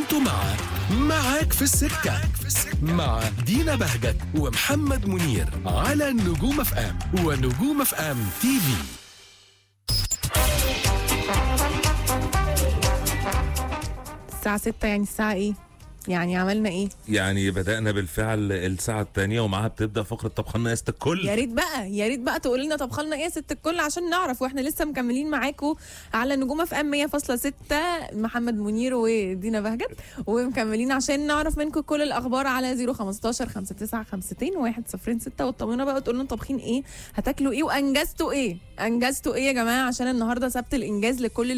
انتوا مع معاك في السكة مع دينا بهجت ومحمد منير على نجوم اف ام ونجوم اف ام تي في الساعة 6 يعني الساعة ايه؟ يعني عملنا ايه؟ يعني بدأنا بالفعل الساعة الثانية ومعاها بتبدأ فقرة طبخ لنا يست الكل يا ريت بقى يا ريت بقى تقول لنا طبخلنا ايه يا ست الكل عشان نعرف واحنا لسه مكملين معاكم على نجوم اف ام 100.6 محمد منير ودينا بهجت ومكملين عشان نعرف منكم كل الاخبار على 015 5952 106 وتطمنونا بقى وتقولوا لنا طابخين ايه هتاكلوا ايه وانجزتوا ايه انجزتوا ايه يا جماعه عشان النهارده سبت الانجاز لكل